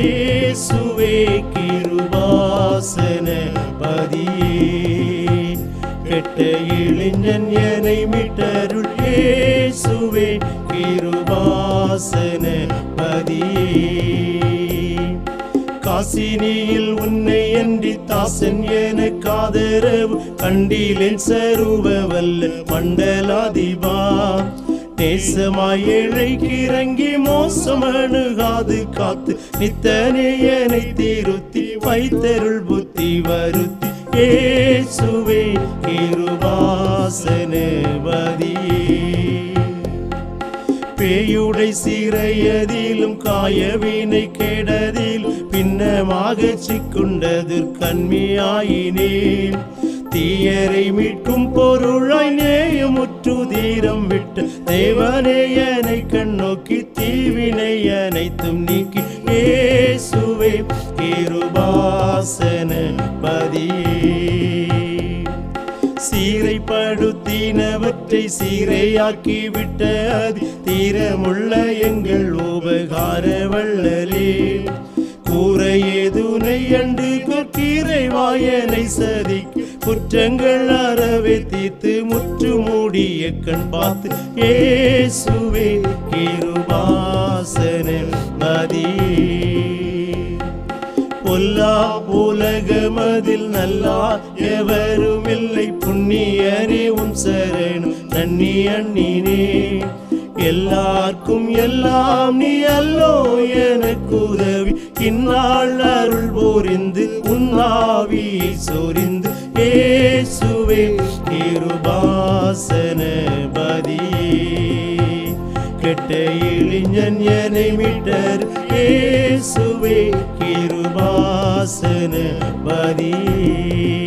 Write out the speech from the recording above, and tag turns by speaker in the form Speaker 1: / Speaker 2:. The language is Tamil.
Speaker 1: இயேசுவே கிருபாசன பதியே கெட்ட இளைஞன் என்னை மீட்டருள் இயேசுவே கிருபாசன பதியே காசினியில் உன்னை அன்றி தாசன் எனக்கு ஆதரவு கண்டிலேன் சருவ வல்ல மண்டலாதிபா நேசமாய் ஏழைக்கு இறங்கி மோசம் அணுகாது காத்து நித்தனே என்னை திருத்தி வைத்தருள் புத்தி வருத்தி ஏசுவே கிருபாசனபதியே பேயுடை சிறையதிலும் காயவினை கெடதில் பின்னமாக சிக்குண்டது கண்மியாயினேன் தீயரை மீட்கும் பொருளாய் நேயமுற்று தீரம் விட்டு தேவனே என்னை கண்ணோக்கி தீவினை அனைத்தும் நீக்கி ஏசுவே கிருபாசன பதியே சீரைப்படுத்தினவற்றை சீரையாக்கி விட்ட அதி தீரமுள்ள எங்கள் உபகார வள்ளலே கூரை ஏதுனை அண்டு கொற்கீரை வாயனை சதி குற்றங்கள் அறவே தீர்த்து முற்று மூடிய கண் பார்த்து ஏசுவே கிருபாசன மதியே பொல்லா உலகமதில் நல்லா எவரும் இல்லை புண்ணியரே உன் சரணம் நன்னி அண்ணினே எல்லாருக்கும் எல்லாம் நீ அல்லோ எனக்கு உதவி இந்நாள் அருள் போரிந்து உன்னாவியை சொரிந்து ஏசுவே கிருபாசன பதியே கெட்ட இளைஞன் என்னை மீட்டர் இயேசுவே கிருபாசன பதியே